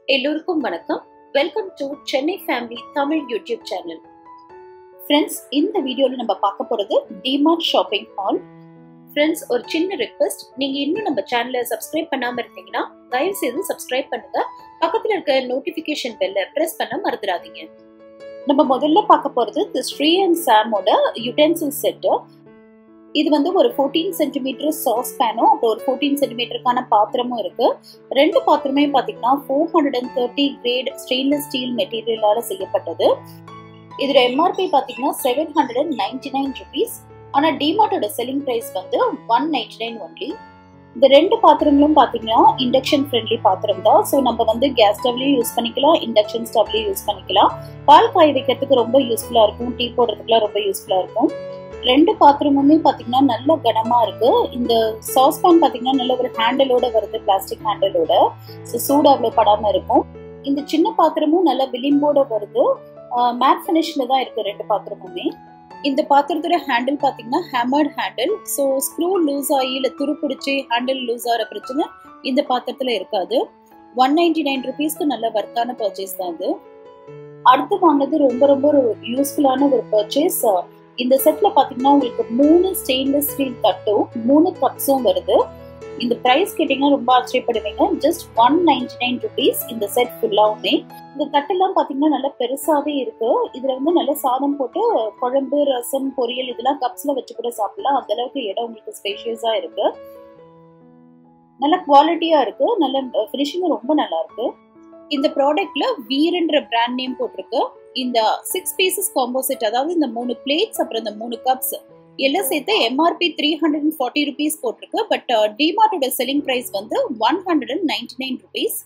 எல்லோருக்கும் வணக்கம் welcome to Chennai family Tamil YouTube channel friends இந்த வீடியோவில் நம்ம பார்க்க போகிறது டிமார்ட் ஷாப்பிங் ஹால் ஃப்ரெண்ட்ஸ் ஒரு சின்ன ரெக்வெஸ்ட் நீங்கள் இன்னும் நம்ம சேனலை சப்ஸ்கிரைப் பண்ணாமல் இருந்தீங்கன்னா தயவு செய்து சப்ஸ்கிரைப் பண்ணுங்க பக்கத்தில் இருக்க நோட்டிஃபிகேஷன் பெல்லை ப்ரெஸ் பண்ண மறந்துடாதீங்க நம்ம முதல்ல பார்க்க போகிறது இந்த ஸ்ரீ அண்ட் சாமோட யுடென்சில் செட்டு இது வந்து ஒரு ஃபோர்டீன் சென்டிமீட்டர் சாஸ் பேனும் அப்புறம் ஒரு ஃபோர்டீன் சென்டிமீட்டருக்கான பாத்திரமும் இருக்கு ரெண்டு பாத்திரமே பார்த்தீங்கன்னா four hundred and thirty grade stainless steel மெட்டீரியலால செய்யப்பட்டது இதோட எம்ஆர்பி பார்த்தீங்கன்னா seven hundred and ninety nine rupees ஆனால் டிமார்ட்டோட செல்லிங் ப்ரைஸ் வந்து ஒன் நைன்டி நைன் ஒன்லி இந்த ரெண்டு பாத்திரங்களும் பார்த்தீங்கன்னா இண்டக்ஷன் ஃப்ரெண்ட்லி பாத்திரம் தான் ஸோ நம்ம வந்து கேஸ் ஸ்டவ்லையும் யூஸ் பண்ணிக்கலாம் இண்டக்ஷன் ஸ்டவ்லையும் யூஸ் பண்ணிக்கலாம் பால் காய வைக்கிறதுக்கு ரொம்ப யூஸ்ஃபுல்லாக இருக்கும் டீ போடுறதுக்குலாம் ரொம்ப யூஸ்ஃபுல்லாக இருக்கும் ரெண்டு பாத்திரமுமே பார்த்தீங்கன்னா நல்ல கனமா இருக்கு இந்த சாஸ் பேன் பார்த்தீங்கன்னா நல்ல ஒரு ஹேண்டலோட வருது பிளாஸ்டிக் ஹேண்டலோட ஸோ சூடு அவ்வளோ படாம இருக்கும் இந்த சின்ன பாத்திரமும் நல்ல விளிம்போட வருது மேட் ஃபினிஷ்ல தான் இருக்கு ரெண்டு பாத்திரமுமே இந்த பாத்திரத்தோட ஹேண்டில் பார்த்தீங்கன்னா hammered handle so screw loose ஆகி இல்லை துரு பிடிச்சி ஹேண்டில் லூஸ் ஆகிற பிரச்சனை இந்த பாத்திரத்தில் இருக்காது ஒன் நைன்டி நைன் ருபீஸ்க்கு நல்ல ஒர்த்தான பர்ச்சேஸ் தான் இது அடுத்து வாங்கினது ரொம்ப ரொம்ப ஒரு யூஸ்ஃபுல்லான ஒரு பர்ச்சேஸ் இந்த செட்ல பாத்தீங்கன்னா உங்களுக்கு மூணு ஸ்டெயின்லெஸ் ஸ்டீல் தட்டும் மூணு கப்ஸும் வருது இந்த பிரைஸ் கேட்டீங்கன்னா ரொம்ப ஆச்சரியப்படுவீங்க just one ninety nine rupees இந்த செட் ஃபுல்லாவுமே இந்த தட்டெல்லாம் பாத்தீங்கன்னா நல்லா பெருசாவே இருக்கு இதுல வந்து நல்ல சாதம் போட்டு குழம்பு ரசம் பொரியல் இதெல்லாம் கப்ஸ்ல வச்சு கூட சாப்பிடலாம் அந்த அளவுக்கு இடம் உங்களுக்கு ஸ்பேஷியஸா இருக்கு நல்ல குவாலிட்டியா இருக்கு நல்ல ஃபினிஷிங் ரொம்ப நல்லா இருக்கு இந்த ப்ராடக்ட்ல வீர்ன்ற பிராண்ட் நேம் போட்டிருக்கு இந்த சிக்ஸ் பீசஸ் காம்போ செட் அதாவது இந்த மூணு பிளேட்ஸ் அப்புறம் இந்த மூணு கப்ஸ் எல்லாம் சேர்த்து MRP three hundred and forty rupees போட்டிருக்கு பட் டிமார்ட்டோட செல்லிங் ப்ரைஸ் வந்து one hundred and ninety nine rupees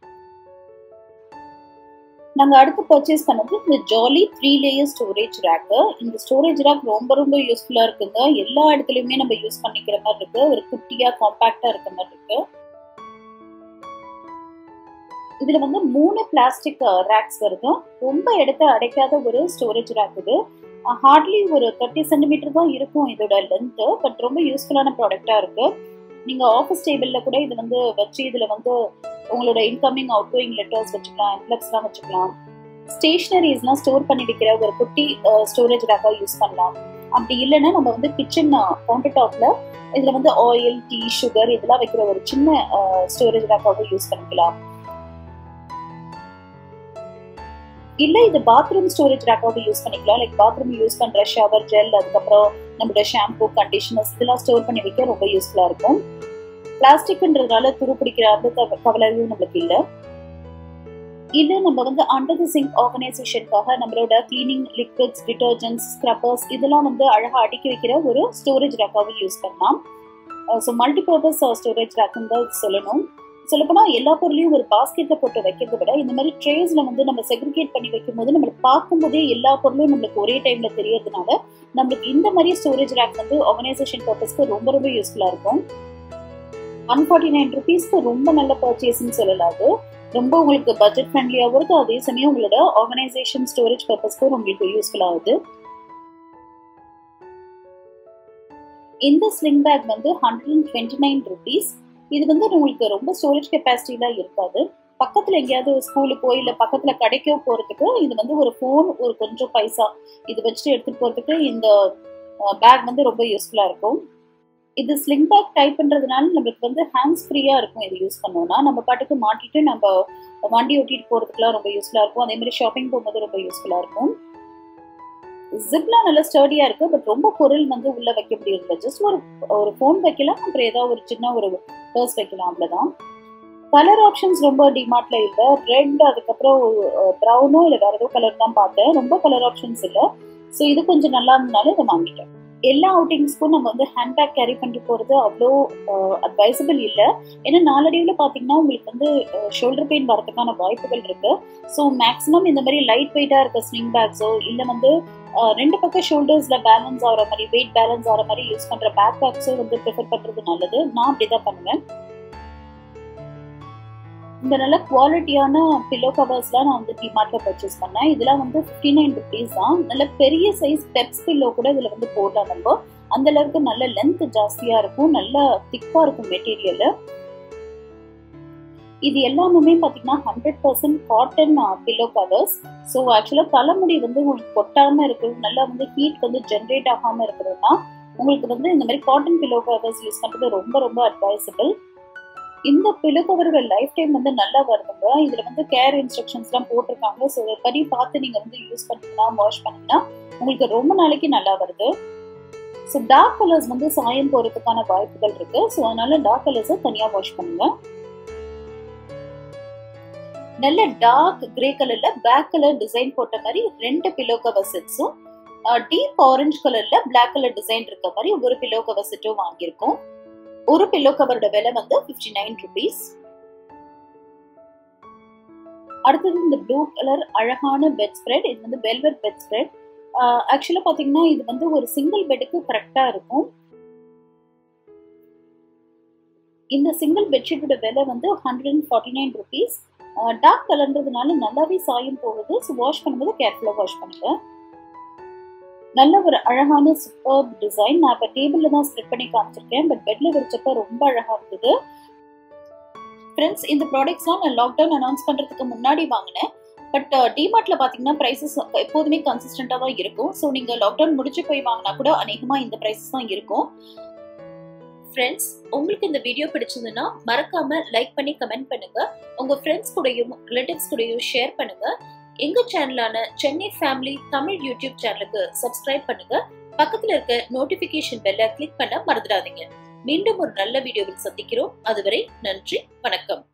நாங்கள் அடுத்து பர்ச்சேஸ் பண்ணது இந்த jolly three layer storage rack இந்த ஸ்டோரேஜ் ரேக் ரொம்ப ரொம்ப யூஸ்ஃபுல்லாக இருக்குங்க எல்லா இடத்துலையுமே நம்ம யூஸ் பண்ணிக்கிற மாதிரி இருக்கு ஒரு குட்டியாக காம்பாக்டாக இருக்க மாதிரி இருக்கு இதுல வந்து மூணு பிளாஸ்டிக் ரேக்ஸ் வருது ரொம்ப இடத்த அடைக்காத ஒரு ஸ்டோரேஜ் ரேக் இது ஹார்ட்லி ஒரு தேர்ட்டி சென்டிமீட்டர் தான் இருக்கும் இதோட லென்த்து பட் ரொம்ப யூஸ்ஃபுல்லான ப்ராடக்டா இருக்கு நீங்க ஆஃபீஸ் டேபிள்ல கூட இது வந்து வச்சு இதுல வந்து உங்களோட இன்கமிங் அவுட் கோயிங் லெட்டர்ஸ் வச்சுக்கலாம் என்வெலப்ஸ்லாம் வச்சுக்கலாம் ஸ்டேஷனரிஸ்லாம் ஸ்டோர் பண்ணி வைக்கிற ஒரு குட்டி ஸ்டோரேஜ் ரேக்காக யூஸ் பண்ணலாம் அப்படி இல்லைன்னா நம்ம வந்து கிச்சன் கவுண்டர் டாப்ல இதுல வந்து ஆயில் டீ சுகர் இதெல்லாம் வைக்கிற ஒரு சின்ன ஸ்டோரேஜ் ரேக்காக யூஸ் பண்ணிக்கலாம் இல்ல இது பாத்ரூம் ஸ்டோரேஜ் ரேக்காக யூஸ் பண்ணிக்கலாம் லைக் பாத்ரூம் யூஸ் பண்ற ஷவர் ஜெல் அதுக்கப்புறம் நம்மளோட ஷாம்பு கண்டிஷனர்ஸ் இதெல்லாம் ஸ்டோர் பண்ணி வைக்க ரொம்ப யூஸ்ஃபுல்லா இருக்கும் பிளாஸ்டிக்ன்றதுனால துரு பிடிக்கிற அந்த கவலையும் நம்மளுக்கு இல்லை இது நம்ம வந்து அண்டர் தி சிங்க் ஆர்கனைசேஷனுக்காக நம்மளோட கிளீனிங் லிக்விட்ஸ் டிட்டர்ஜென்ட்ஸ் ஸ்க்ரப்பர்ஸ் இதெல்லாம் வந்து அழகா அடுக்கி வைக்கிற ஒரு ஸ்டோரேஜ் ரேக்காக யூஸ் பண்ணலாம் ஸோ மல்டிபர்பஸ் ஸ்டோரேஜ் ரேக்குன்னு தான் சொல்லணும் சொல்லப்போனால் எல்லா பொருளையும் ஒரு பாஸ்கெட்டில் போட்டு வைக்கிறத விட இந்த மாதிரி ட்ரேஸில் வந்து நம்ம செக்ரிகேட் பண்ணி வைக்கும் போது நம்மளுக்கு பார்க்கும்போதே எல்லா பொருளும் நம்மளுக்கு ஒரே டைம்ல தெரியறதுனால நம்மளுக்கு இந்த மாதிரி ஸ்டோரேஜ் ரேக் வந்து ஆர்கனைசேஷன் பர்பஸ்க்கு ரொம்ப ரொம்ப யூஸ்ஃபுல்லாக இருக்கும் ஒன் ஃபார்ட்டி நைன் ருபீஸ்க்கு ரொம்ப நல்ல பர்ச்சேஸ்ன்னு சொல்லலாம் அது ரொம்ப உங்களுக்கு பட்ஜெட் ஃப்ரெண்ட்லியாகவும் இருக்கும் அதே சமயம் உங்களோட ஆர்கனைசேஷன் ஸ்டோரேஜ் பர்பஸ்க்கும் உங்களுக்கு யூஸ்ஃபுல் ஆகுது இந்த ஸ்லிங் பேக் வந்து hundred and twenty nine rupees இது வந்து உங்களுக்கு ரொம்ப ஸ்டோரேஜ் கெப்பாசிட்டிலாம் இருக்காது பக்கத்தில் எங்கேயாவது ஸ்கூலுக்கோ இல்லை பக்கத்தில் கடைக்கோ போகிறதுக்கு இது வந்து ஒரு ஃபோன் ஒரு கொஞ்சம் பைசா இது வச்சுட்டு எடுத்துகிட்டு போகிறதுக்கு இந்த பேக் வந்து ரொம்ப யூஸ்ஃபுல்லாக இருக்கும் இது ஸ்லிங் பேக் டைப்ன்றதுனால நம்மளுக்கு வந்து ஹேண்ட்ஸ் ஃப்ரீயாக இருக்கும் இது யூஸ் பண்ணோம்னா நம்ம பாட்டுக்கு மாட்டிட்டு நம்ம வண்டி ஓட்டிட்டு போகிறதுக்குலாம் ரொம்ப யூஸ்ஃபுல்லாக இருக்கும் அதே மாதிரி ஷாப்பிங் போகும்போது ரொம்ப யூஸ்ஃபுல்லாக இருக்கும் ஜிப்லாம் நல்லா ஸ்டர்டியா இருக்கு பட் ரொம்ப பொருள் வந்து உள்ள வைக்க முடியல ஜஸ்ட் ஒரு ஒரு ஃபோன் வைக்கலாம் அப்புறம் ஏதாவது ஒரு சின்ன ஒரு பர்ஸ் வைக்கலாம் அவ்வளவுதான் கலர் ஆப்ஷன்ஸ் ரொம்ப டிமார்ட்ல இல்ல ரெட் அதுக்கப்புறம் ப்ரௌனோ இல்ல வேற ஏதோ கலர் தான் பார்த்தேன் ரொம்ப கலர் ஆப்ஷன்ஸ் இல்ல ஸோ இது கொஞ்சம் நல்லா இருந்தனால இதை வாங்கிட்டேன் எல்லா அவுட்டிங்ஸ்க்கும் நம்ம வந்து ஹேண்ட்பேக் கேரி பண்ணிட்டு போறது அவ்வளோ அட்வைசபிள் இல்லை ஏன்னா நாளடைவில் பார்த்தீங்கன்னா உங்களுக்கு வந்து ஷோல்டர் பெயின் வரதுக்கான வாய்ப்புகள் இருக்கு ஸோ மேக்ஸிமம் இந்த மாதிரி லைட் வெயிட்டா இருக்க ஸ்லிங் பேக்ஸோ இல்லை வந்து ரெண்டு பக்கம் ஷோல்டர்ஸ்ல பேலன்ஸ் ஆகிற மாதிரி வெயிட் பேலன்ஸ் ஆகிற மாதிரி யூஸ் பண்ற பேக் பேக்ஸும் வந்து ப்ரிஃபர் பண்றது நல்லது நான் அப்படிதான் பண்ணுவேன் இந்த நல்ல குவாலிட்டியான பில்லோ கவர்ஸ்லாம் நான் வந்து டிமார்ட்ல பர்ச்சேஸ் பண்ணேன் இதெல்லாம் வந்து ஃபிஃப்டி நைன் ருபீஸ் தான் நல்ல பெரிய சைஸ் பெப்ஸ் பில்லோ கூட இதுல வந்து போடலாம் நம்ம அந்த அளவுக்கு நல்ல லென்த் ஜாஸ்தியா இருக்கும் நல்ல திக்கா இருக்கும் மெட்டீரியல் இது எல்லாமே பார்த்தீங்கன்னா hundred percent cotton pillow covers so ஆக்சுவலாக தலைமுடி வந்து உங்களுக்கு கொட்டாமல் இருக்கணும் நல்லா வந்து ஹீட் வந்து ஜென்ரேட் ஆகாமல் இருக்கணும்னா உங்களுக்கு வந்து இந்த மாதிரி காட்டன் பில்லோ கவர்ஸ் யூஸ் பண்ணுறது ரொம்ப ரொம்ப அட்வைசபிள் இந்த பில்லோ கவரோட லைஃப் டைம் வந்து நல்லா வருதுங்க இதில் வந்து கேர் இன்ஸ்ட்ரக்ஷன்ஸ்லாம் போட்டிருக்காங்க ஸோ படி பார்த்து நீங்கள் வந்து யூஸ் பண்ணீங்கன்னா வாஷ் பண்ணீங்கன்னா உங்களுக்கு ரொம்ப நாளைக்கு நல்லா வருது ஸோ டார்க் கலர்ஸ் வந்து சாயம் போகிறதுக்கான வாய்ப்புகள் இருக்கு ஸோ அதனால டார்க் கலர்ஸை தனியாக வாஷ் பண்ணுங்க நல்ல டார்க் கிரே கலர்ல பேக் கலர் டிசைன் போட்ட மாதிரி ரெண்டு பில்லோ கவர் செட்ஸும் டீப் ஆரஞ்சு கலர்ல பிளாக் கலர் டிசைன் இருக்க மாதிரி ஒரு பில்லோ கவர் செட்டும் வாங்கியிருக்கோம் ஒரு பில்லோ கவரோட விலை வந்து ஃபிஃப்டி நைன் ருபீஸ் அடுத்தது இந்த ப்ளூ கலர் அழகான பெட் ஸ்ப்ரெட் இது வந்து வெல்வெட் பெட் ஸ்ப்ரெட் ஆக்சுவலாக பார்த்தீங்கன்னா இது வந்து ஒரு சிங்கிள் பெட்டுக்கு கரெக்டாக இருக்கும் இந்த சிங்கிள் பெட்ஷீட்டோட விலை வந்து hundred and forty nine rupees dark கலர்ன்றதுனால நல்லாவே சாயம் போகுது ஸோ வாஷ் பண்ணும்போது கேர்ஃபுல்லாக வாஷ் பண்ணுங்க நல்ல ஒரு அழகான சூப்பர் டிசைன் நான் இப்போ டேபிளில் தான் ஸ்ப்ரெட் பண்ணி காமிச்சிருக்கேன் பட் பெட்டில் விரிச்சப்ப ரொம்ப அழகாக இருந்தது ஃப்ரெண்ட்ஸ் இந்த ப்ராடக்ட்ஸ்லாம் நான் லாக்டவுன் அனௌன்ஸ் பண்ணுறதுக்கு முன்னாடி வாங்கினேன் பட் டிமார்ட்ல பார்த்தீங்கன்னா ப்ரைஸஸ் எப்போதுமே கன்சிஸ்டண்டாக தான் இருக்கும் ஸோ நீங்கள் லாக்டவுன் முடிச்சு போய் வாங்கினா கூட அநேகமாக இந்த ப்ரைஸஸ் தான் இருக்கும் ஃப்ரெண்ட்ஸ் உங்களுக்கு இந்த வீடியோ பிடிச்சதுன்னா மறக்காம லைக் பண்ணி கமெண்ட் பண்ணுங்க உங்க ஃப்ரெண்ட்ஸ் கூடயும் ரிலேட்டிவ்ஸ் கூடயும் ஷேர் பண்ணுங்க எங்க சேனலான சென்னை ஃபேமிலி தமிழ் யூடியூப் சேனலுக்கு சப்ஸ்கிரைப் பண்ணுங்க பக்கத்துல இருக்க நோட்டிபிகேஷன் பெல்ல கிளிக் பண்ண மறந்துடாதீங்க மீண்டும் ஒரு நல்ல வீடியோவில் சந்திக்கிறோம் அதுவரை நன்றி வணக்கம்